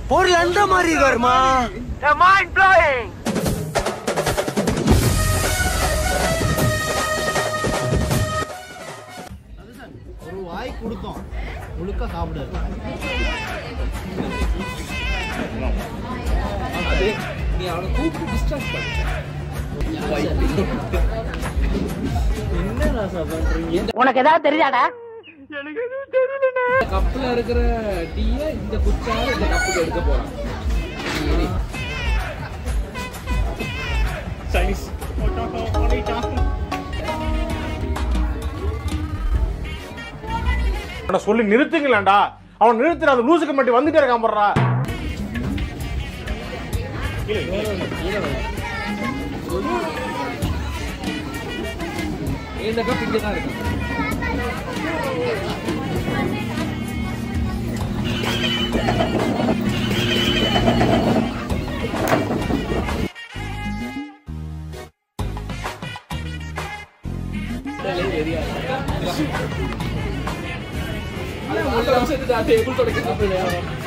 ஒரு லண்ட மாதிரி இருக்காருமா ஒரு வாய் கொடுத்தோம் முழுக்க சாப்பிடாது நீ அவனை கூப்பிட்டு டிஸ்டர்ப் பண்ண என்ன ராசா பண்றீங்க உனக்கு ஏதாவது தெரியாதா கப்ல இருக்கிற டீய இந்த குச்சால இந்த கப்புக்கு எடுக்க போறான் சரி. அவனை சொல்லி நிறுத்துங்களேன்டா அவன் நிறுத்துற அந்த லூசுக்கு மட்டும் வந்துட்டே இருக்கான் போடுறா இந்த கப் இங்கே தான் இருக்கு டேபிள் தொடக்க சாப்பிடலையா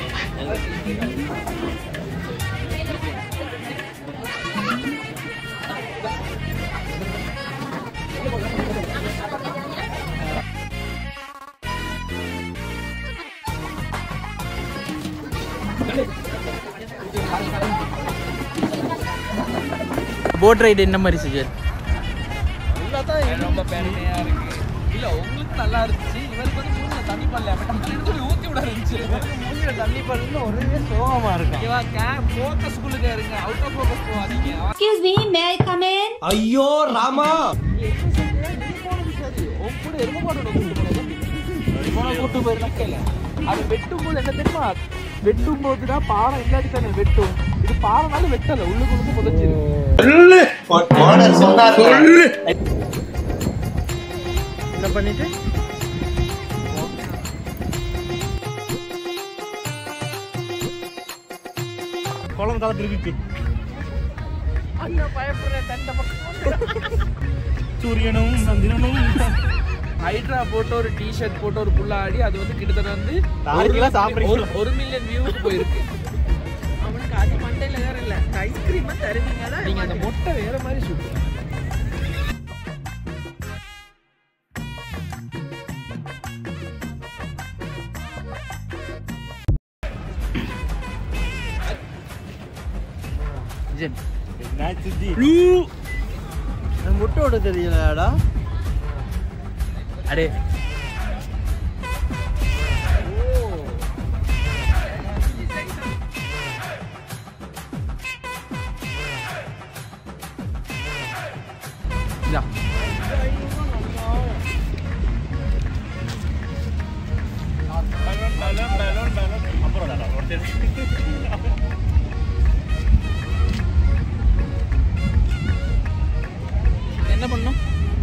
போட் ரைடு என்ன மாதிரி சுஜன் ரொம்ப பெருமையா இருக்கு இல்ல உங்களுக்கு நல்லா இருந்துச்சு இவருக்கு வந்து மூணுல தண்ணி பண்ணல அப்ப ஊத்தி விட இருந்துச்சு மூஞ்சில தண்ணி பண்ணு ஒரே சோகமா இருக்கும் இவன் கேம் ஃபோக்கஸ் குளுக்க இருங்க அவுட் ஆஃப் ஃபோக்கஸ் போகாதீங்க Excuse me, may I come in? ஐயோ ராமா உன் கூட எருமை மாட்டோட கூட்டு போனது இவனை கூட்டு போயிருந்தாக்கல அது வெட்டும் போது என்ன தெரியுமா வெட்டும் போதுதான் பாறை இல்லாட்டி தானே வெட்டும் இது பாறைனால வெட்டல உள்ளுக்குள்ள புதைச்சிருக்கு ஓனர் சொன்னாரு என்ன பண்ணிட்டு குளம் கதை திருப்பி சூரியனும் சந்திரனும் ஹைட்ரா போட்டு ஒரு டிஷர்ட் போட்டு ஒரு புள்ள ஆடி அது வந்து கிட்டத்தட்ட வந்து நாளைக்கெல்லாம் சாப்பிடுறீங்களா? ஒரு ஒரு மில்லியன் வியூவுக்கு போயிருக்கு அவனுக்கு அது மண்டையில வேற இல்ல ஐஸ்கிரீம் தருவீங்க நீங்க அந்த மொட்டை வேற மாதிரி சுட்டு முட்டை விட தெரியலடா அடே இதா. என்ன பண்ணும்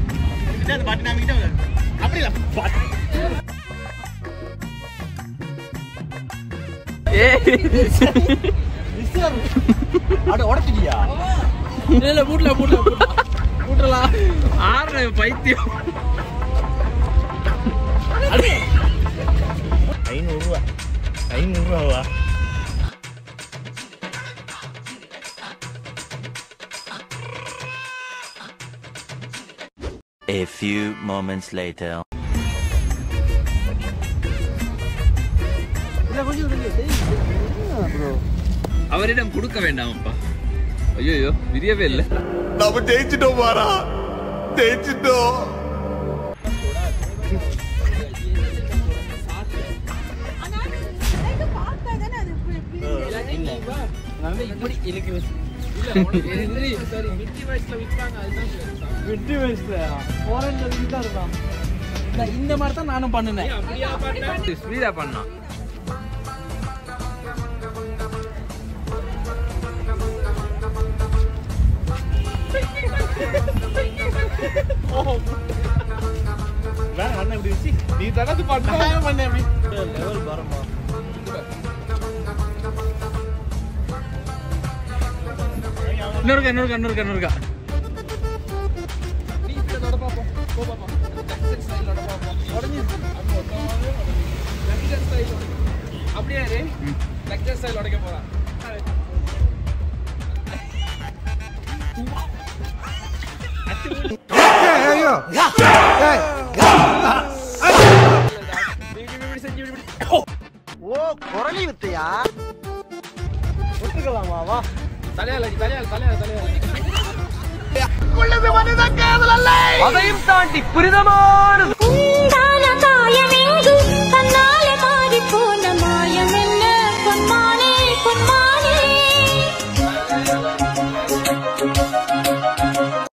அட உடச்சிட்டியா இல்ல இல்ல பூட்ல பூட்ல பூட்டலாம் ஆறு பைத்தியம் ஐநூறு ரூபா ஐநூறு ரூபாவா A few moments later. இல்ல கொஞ்சம் ப்ரோ அவரிடம் கொடுக்க வேண்டாம் அப்பா ஐயோ விரியவே இல்லை நம்ம ஜெயிச்சிட்டோம் பாரா ஜெயிச்சிட்டோம் இப்படி இழுக்கு சரி மிக்கி வயசுல விற்பாங்க அதுதான் வெட்டி வயசுல போறேன் தான் இருக்கான் இந்த- இந்த மாதிரி தான் நானும் பண்ணினேன் ஸ்பீடா பண்ணான் வேற அண்ணன் இப்படி வச்சு நீ தனது பண்ண பண்ண லெவல் பாருமா இன்னொருக்கா இன்னொருக்கா இன்னொருக்கா இன்னொருக்கா நீ இப்படி நட பாப்போம் போ பாப்போம் ஜங்ஷன் ஸ்டைல் நட பாப்போம் உடஞ்சிருச்சு லண்டன் ஸ்டைல் அப்படியே ரே லெக்சர் ஸ்டைல் உடைக்க போறான் ஓ குரலி வித்தையா தலையால தலையால தலையால தலையால அதையும் தாண்டி புரிதமான